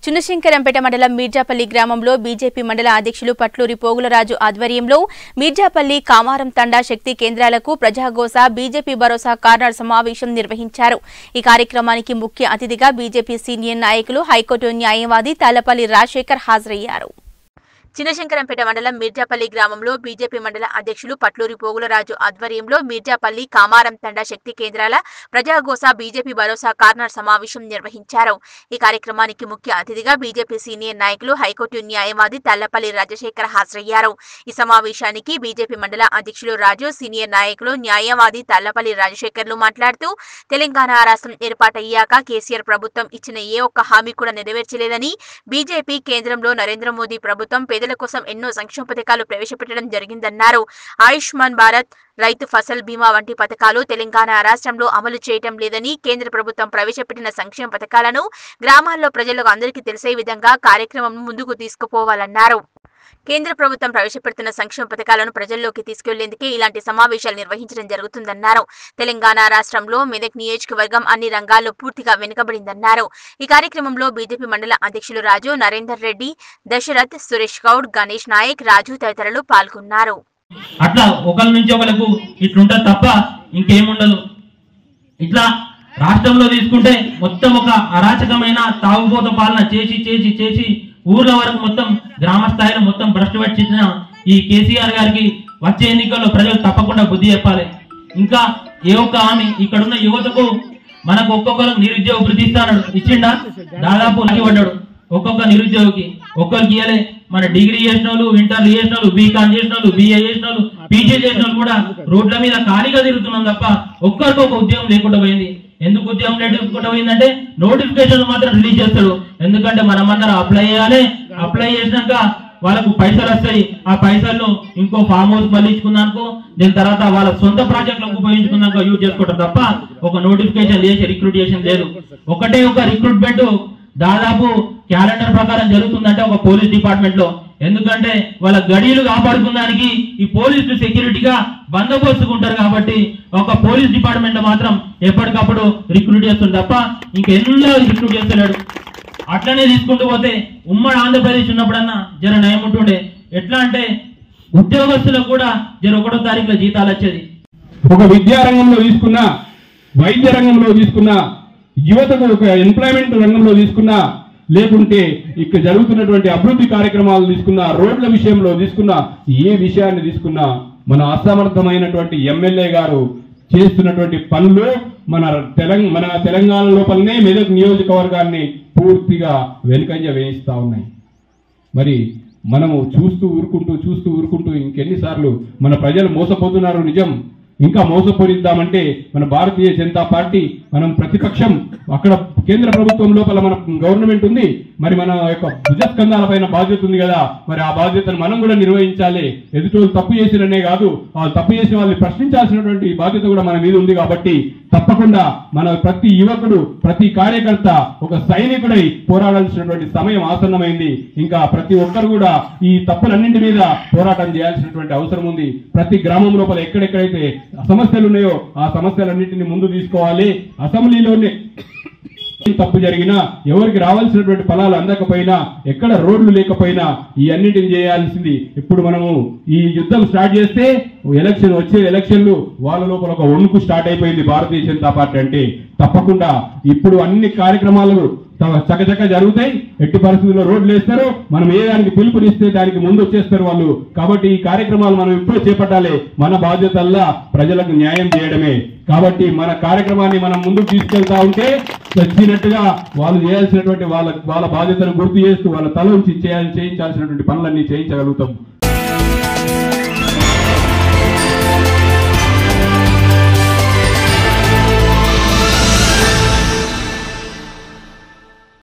చిన్నశంకరంపేట మండలం మీర్జాపల్లి గ్రామంలో బీజేపీ మండల అధ్యక్షులు పట్లూరి పోగులరాజు ఆధ్వర్యంలో మీర్జాపల్లి కామారం తండా శక్తి కేంద్రాలకు ప్రజాగోస బీజేపీ భరోసా కార్నర్ సమావేశం నిర్వహించారు ఈ కార్యక్రమానికి ముఖ్య అతిథిగా బీజేపీ సీనియర్ నాయకులు హైకోర్టు న్యాయవాది తాలపల్లి రాజశేఖర్ హాజరయ్యారు చిన్నశంకరంపేట మండలం మీర్జాపల్లి గ్రామంలో బీజేపీ మండల అధ్యక్షులు పట్లూరి పోగులరాజు ఆధ్వర్యంలో మీర్జాపల్లి కామారం తండా శక్తి కేంద్రాల ప్రజాగోస బీజేపీ భరోసా కార్నర్ సమావేశం నిర్వహించారు ఈ కార్యక్రమానికి ముఖ్య అతిథిగా బీజేపీ సీనియర్ నాయకులు హైకోర్టు న్యాయవాది తల్లపల్లి రాజశేఖర్ హాజరయ్యారు ఈ సమావేశానికి బీజేపీ మండల అధ్యక్షులు రాజు సీనియర్ నాయకులు న్యాయవాది తల్లపల్లి రాజశేఖర్లు మాట్లాడుతూ తెలంగాణ రాష్ట్రం ఏర్పాటయ్యాక కేసీఆర్ ప్రభుత్వం ఇచ్చిన ఏ ఒక్క హామీ కూడా నెరవేర్చలేదని బీజేపీ కేంద్రంలో నరేంద్ర మోదీ ప్రభుత్వం పేదల కోసం ఎన్నో సంక్షేమ పథకాలు ప్రవేశపెట్టడం జరిగిందన్నారు ఆయుష్మాన్ భారత్ రైతు ఫసల్ బీమా వంటి పథకాలు తెలంగాణ రాష్ట్రంలో అమలు చేయటం లేదని కేంద్ర ప్రభుత్వం ప్రవేశపెట్టిన సంక్షేమ పథకాలను గ్రామాల్లో ప్రజలకు అందరికీ తెలిసే విధంగా కార్యక్రమం ముందుకు తీసుకుపోవాలన్నారు కేంద్ర ప్రభుత్వం ప్రవేశపెడుతున్న సంక్షేమ పథకాలను ప్రజల్లోకి తీసుకెళ్లేందుకే ఇలాంటి సమావేశాలు నిర్వహించడం జరుగుతుందన్నారు తెలంగాణ రాష్ట్రంలో మెదక్ నియోజకవర్గం అన్ని రంగాల్లో పూర్తిగా వెనుకబడిందన్నారు ఈ కార్యక్రమంలో బీజేపీ మండల అధ్యక్షులు రాజు నరేందర్ రెడ్డి దశరథ్ సురేష్ గౌడ్ గణేష్ నాయక్ రాజు తదితరులు పాల్గొన్నారు అట్లా ఒకరి నుంచి ఒకరికి ఇట్లుంటది తప్ప ఇంకేముండదు ఇట్లా రాష్ట్రంలో తీసుకుంటే మొత్తం ఒక అరాచకమైన తాగుబోత పాలన చేసి చేసి చేసి ఊర్ల వరకు మొత్తం గ్రామ స్థాయిలో మొత్తం భ్రష్టు పట్టించిన ఈ కేసీఆర్ గారికి వచ్చే ఎన్నికల్లో ప్రజలు తప్పకుండా బుద్ధి చెప్పాలి ఇంకా ఏ ఒక్క హామీ ఇక్కడున్న యువతకు మనకు ఒక్కొక్కరు నిరుద్యోగ వృద్ధి ఇస్తాడు ఇచ్చిండా దాదాపు నగి పడ్డాడు ఒక్కొక్క నిరుద్యోగికి ఒక్కరికి ఇయ్యలే మన డిగ్రీ చేసిన వాళ్ళు ఇంటర్లు చేసిన వాళ్ళు బీకాన్ చేసిన వాళ్ళు బిఏ చేసిన వాళ్ళు పీజీ చేసిన వాళ్ళు కూడా రోడ్ల మీద ఖాళీగా తిరుగుతున్నాం తప్ప ఒక్కరికి ఒక ఉద్యోగం లేకుండా పోయింది ఎందుకు ఉద్యోగం లేకుండా పోయిందంటే నోటిఫికేషన్ మాత్రం రిలీజ్ చేస్తాడు ఎందుకంటే మనం అందరం అప్లై చేయాలి అప్లై చేసినాక వాళ్ళకు పైసలు వస్తాయి ఆ పైసలు ఇంకో ఫామ్ హౌస్ మళ్ళించుకున్నానుకో దీని తర్వాత వాళ్ళ సొంత ప్రాజెక్టులకు ఉపయోగించుకున్నాక యూజ్ చేసుకుంటారు తప్ప ఒక నోటిఫికేషన్ చేసి రిక్రూట్ చేసిన లేదు ఒకటే ఒక రిక్రూట్మెంట్ దాదాపు క్యాలెండర్ ప్రకారం జరుగుతుందంటే ఒక పోలీస్ డిపార్ట్మెంట్ లో ఎందుకంటే వాళ్ళ గడియలు కాపాడుకున్నానికి ఈ పోలీసులు సెక్యూరిటీగా బందోబస్తుకుంటారు కాబట్టి ఒక పోలీస్ డిపార్ట్మెంట్ లో మాత్రం ఎప్పటికప్పుడు రిక్రూట్ చేస్తుంది తప్ప ఇంకెన్నో రిక్రూట్ చేస్తలేడు అట్లనే తీసుకుంటూ పోతే ఉమ్మడి ఆంధ్రప్రదేశ్ ఉన్నప్పుడన్నా జర నయం ఉంటుండే ఎట్లా అంటే ఉద్యోగస్తులకు కూడా జర ఒకటో తారీఖులో జీతాలు వచ్చేది ఒక విద్యా రంగంలో తీసుకున్నా వైద్య రంగంలో తీసుకున్నా యువతకు ఒక ఎంప్లాయ్మెంట్ రంగంలో తీసుకున్నా లేకుంటే ఇక్కడ జరుగుతున్నటువంటి అభివృద్ధి కార్యక్రమాలు తీసుకున్నా రోడ్ల విషయంలో తీసుకున్నా ఏ విషయాన్ని తీసుకున్నా మన అసమర్థమైనటువంటి ఎమ్మెల్యే గారు చేస్తున్నటువంటి పనులు మన తెలంగాణ మన తెలంగాణ లోపలనే మెదక్ నియోజకవర్గాన్ని పూర్తిగా వెనుకంజ వేయిస్తా ఉన్నాయి మరి మనము చూస్తూ ఊరుకుంటూ చూస్తూ ఊరుకుంటూ ఇంకెన్నిసార్లు మన ప్రజలు మోసపోతున్నారు నిజం ఇంకా మోసపోయిద్దామంటే మన భారతీయ జనతా పార్టీ మనం ప్రతిపక్షం అక్కడ కేంద్ర ప్రభుత్వం లోపల మన గవర్నమెంట్ ఉంది మరి మన యొక్క భుజస్కంధాల పైన బాధ్యత ఉంది కదా మరి ఆ బాధ్యతను మనం కూడా నిర్వహించాలి ఎదుటోళ్ళు తప్పు చేసిరనే కాదు వాళ్ళు తప్పు చేసిన వాళ్ళని ప్రశ్నించాల్సినటువంటి బాధ్యత కూడా మన మీద ఉంది కాబట్టి తప్పకుండా మన ప్రతి యువకుడు ప్రతి కార్యకర్త ఒక సైనికుడై పోరాడాల్సినటువంటి సమయం ఆసన్నమైంది ఇంకా ప్రతి ఒక్కరు కూడా ఈ తప్పులన్నింటి మీద పోరాటం చేయాల్సినటువంటి అవసరం ఉంది ప్రతి గ్రామం లోపల ఎక్కడెక్కడైతే సమస్యలు ఉన్నాయో ఆ సమస్యలన్నింటినీ ముందు తీసుకోవాలి అసెంబ్లీలోనే ఏం తప్పు జరిగినా ఎవరికి రావాల్సినటువంటి ఫలాలు అందకపోయినా ఎక్కడ రోడ్లు లేకపోయినా ఈ అన్నిటిని చేయాల్సింది ఇప్పుడు మనము ఈ యుద్ధం స్టార్ట్ చేస్తే ఎలక్షన్ వచ్చే ఎలక్షన్లు వాళ్ళ లోపల ఒక వణుకు స్టార్ట్ అయిపోయింది భారతీయ జనతా పార్టీ అంటే తప్పకుండా ఇప్పుడు అన్ని కార్యక్రమాలు త- చకచక జరుగుతాయి ఎట్టి పరిస్థితుల్లో రోడ్లు వేస్తారు మనం ఏ దానికి పిలుపునిస్తే దానికి ముందు వచ్చేస్తారు వాళ్ళు కాబట్టి ఈ కార్యక్రమాలు మనం ఇప్పుడే చేపట్టాలి మన బాధ్యతల్లా ప్రజలకు న్యాయం చేయడమే కాబట్టి మన కార్యక్రమాన్ని మనం ముందుకు తీసుకెళ్తా ఉంటే చచ్చినట్టుగా వాళ్ళు చేయాల్సినటువంటి వాళ్ళ వాళ్ళ బాధ్యతను గుర్తు చేస్తూ వాళ్ళ తల ఉంచి చేయాలి చేయించాల్సినటువంటి పనులన్నీ చేయించగలుగుతాం